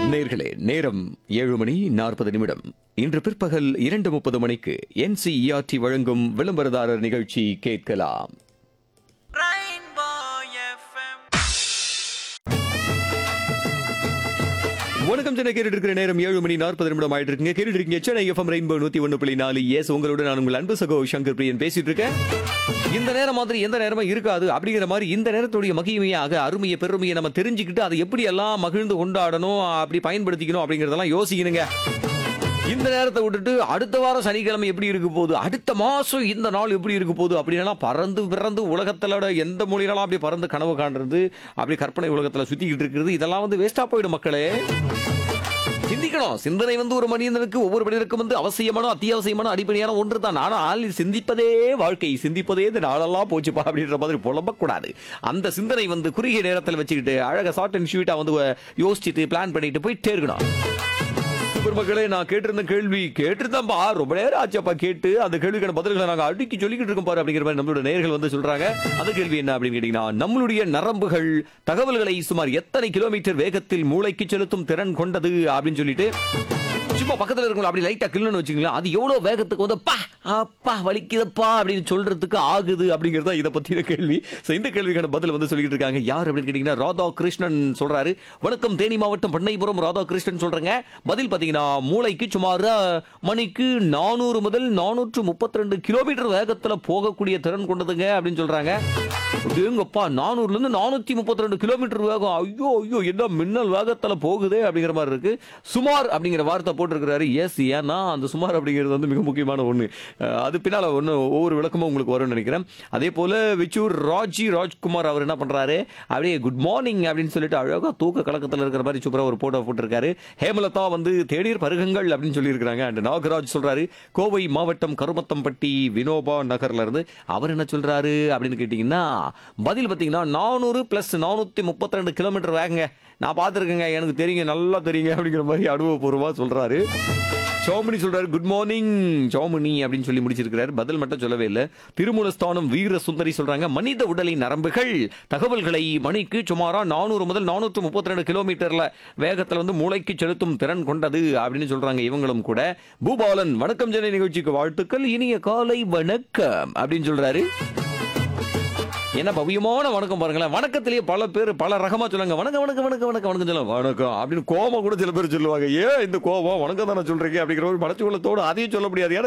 நேர்களே நேரம் ஏழு மணி நாற்பது நிமிடம் இன்று பிற்பகல் இரண்டு முப்பது மணிக்கு என்சிஇஆர்டி வழங்கும் விளம்பரதாரர் நிகழ்ச்சி கேட்கலாம் Rainbow FM. வணக்கம் சென்னை கேட்டுட்டு இருக்கிற நேரம் ஏழு மணி நாற்பது நிமிடம் ஆயிட்டு இருக்குங்க கேட்டுட்டு இருக்கீங்க சென்னை எஃப்எம் ரெயின்போ நூத்தி ஒன்று புள்ளி நாலு எஸ் உங்களோட நான் உங்கள் அன்பு சகோ சங்கர் பிரியன் பேசிட்டு இருக்கேன் இந்த நேரம் மாதிரி எந்த நேரமும் இருக்காது அப்படிங்கிற மாதிரி இந்த நேரத்துடைய மகிமையாக அருமையை பெருமையை நம்ம தெரிஞ்சுக்கிட்டு அதை எப்படி எல்லாம் மகிழ்ந்து கொண்டாடணும் அப்படி பயன்படுத்திக்கணும் அப்படிங்கறதெல்லாம் யோசிக்கணுங்க இந்த நேரத்தை விட்டுட்டு அடுத்த வாரம் சனிக்கிழமை எப்படி இருக்க போகுது அடுத்த மாசம் இந்த நாள் எப்படி இருக்க போகுது அப்படின்னா பறந்து பிறந்து உலகத்தோட எந்த மொழியிலாம் அப்படி பறந்து கனவு காண்றது அப்படி கற்பனை உலகத்துல சுத்திக்கிட்டு இருக்கிறது இதெல்லாம் வந்து வேஸ்டா போயிடும் மக்களே சிந்திக்கணும் சிந்தனை வந்து ஒரு மனிதனுக்கு ஒவ்வொரு மனிதனுக்கும் வந்து அவசியமான அத்தியாவசியமான அடிப்படையான ஒன்று தான் ஆனால் சிந்திப்பதே வாழ்க்கை சிந்திப்பதே இந்த நாளெல்லாம் போச்சுப்பா அப்படின்ற மாதிரி புலம்பக்கூடாது அந்த சிந்தனை வந்து குறுகிய நேரத்தில் வச்சுக்கிட்டு அழகா ஷார்ட் அண்ட் ஸ்வீட்டா வந்து யோசிச்சுட்டு பிளான் பண்ணிட்டு போயிட்டே இருக்கணும் சூப்பர் மக்களே நான் கேட்டிருந்த கேள்வி கேட்டிருந்தேன்ப்பா ரொம்ப நேரம் ஆச்சப்பா கேட்டு அந்த கேள்விக்கான பதில்களை நாங்க அடுக்கி சொல்லிக்கிட்டு இருக்கோம் பாரு அப்படிங்கிற மாதிரி நம்மளோட நேர்கள் வந்து சொல்றாங்க அந்த கேள்வி என்ன அப்படின்னு கேட்டீங்கன்னா நம்மளுடைய நரம்புகள் தகவல்களை சுமார் எத்தனை கிலோமீட்டர் வேகத்தில் மூளைக்கு செலுத்தும் திறன் கொண்டது அப்படின்னு சொல்லிட்டு சும்மா பக்கத்துல இருக்கவங்க அப்படி லைட்டா கிள்ளன்னு வச்சுங்களேன் அது எவ்வளவு வேகத்துக்கு வந்து பா அப்பா வலிக்குதப்பா அப்படின்னு சொல்றதுக்கு ஆகுது அப்படிங்கறத இதை பத்தின கேள்வி So, இந்த கேள்விக்கான பதில் வந்து சொல்லிட்டு இருக்காங்க யார் அப்படின்னு கேட்டீங்கன்னா ராதா கிருஷ்ணன் சொல்றாரு வணக்கம் தேனி மாவட்டம் பண்ணைபுரம் ராதா கிருஷ்ணன் சொல்றேங்க பதில் பாத்தீங்கன்னா மூளைக்கு சுமார் அஹ், மணிக்கு நானூறு முதல் நானூற்று முப்பத்தி ரெண்டு கிலோமீட்டர் வேகத்துல போகக்கூடிய திறன் கொண்டதுங்க அப்படின்னு சொல்றாங்க எங்கப்பா நானூறுல இருந்து நானூத்தி முப்பத்தி ரெண்டு கிலோமீட்டர் வேகம் ஐயோ ஐயோ என்ன மின்னல் வேகத்துல போகுதே அப்படிங்கிற மாதிரி இருக்கு சுமார் அப்படிங்கிற வார்த்தை போட்டிருக்கிறாரு எஸ் ஏன்னா அந்த சுமார் அப்படிங்கிறது வந்து மிக முக்கியமான ஒண்ணு அஹ் அது பின்னால ஒண்ணு ஒவ்வொரு விளக்கமும் உங்களுக்கு வரும்னு நினைக்கிறேன் அதே போல விச்சூர் ராஜி ராஜ்குமார் அவர் என்ன பண்றாரு அப்படியே குட் மார்னிங் அப்படின்னு சொல்லிட்டு அழகா தூக்க கலக்கத்துல இருக்கிற மாதிரி சூப்பரா ஒரு போட்டோ போட்டிருக்காரு ஹேமலதா வந்து தேநீர் பருகங்கள் அப்படின்னு சொல்லியிருக்கிறாங்க அண்ட் நாகராஜ் சொல்றாரு கோவை மாவட்டம் கருமத்தம்பட்டி வினோபா நகர்ல இருந்து அவர் என்ன சொல்றாரு அப்படின்னு கேட்டீங்கன்னா பதில் பார்த்தீங்கன்னா நானூறு பிளஸ் நானூத்தி முப்பத்தி ரெண்டு கிலோமீட்டர் வேகங்க நான் பார்த்துருக்கேங்க எனக்கு தெரியுங்க நல்லா தெரியுங்க அப்படிங்கிற மாதிரி அனுபவபூர்வமா சொல்றாரு சோமனி சொல்றாரு குட் மார்னிங் சோமனி அப்படின்னு சொல்லி முடிச்சிருக்கிறாரு பதில் மட்டும் சொல்லவே இல்லை திருமூலஸ்தானம் வீர சுந்தரி சொல்றாங்க மனித உடலின் நரம்புகள் தகவல்களை மணிக்கு சுமாரா நானூறு முதல் நானூற்று முப்பத்தி ரெண்டு கிலோமீட்டர்ல வேகத்துல வந்து மூளைக்கு செலுத்தும் திறன் கொண்டது அப்படின்னு சொல்றாங்க இவங்களும் கூட பூபாலன் வணக்கம் ஜென நிகழ்ச்சிக்கு வாழ்த்துக்கள் இனிய காலை வணக்கம் அப்படின்னு சொல்றாரு என்ன பவியமான வணக்கம் பாருங்களேன் வணக்கத்திலேயே பல பேர் பல ரகமா சொல்லுவாங்க வணக்கம் வணக்கம் வணக்கம் வணக்கம் வணக்கம் சொல்லுவாங்க வணக்கம் அப்படின்னு கோபம் கூட சில பேர் சொல்லுவாங்க ஏன் இந்த கோபம் வணக்கம் தானே சொல்றீங்க அப்படிங்கிற ஒரு மனச்சுள்ளத்தோடு அதையும் சொல்ல முடியாது ஏன்னா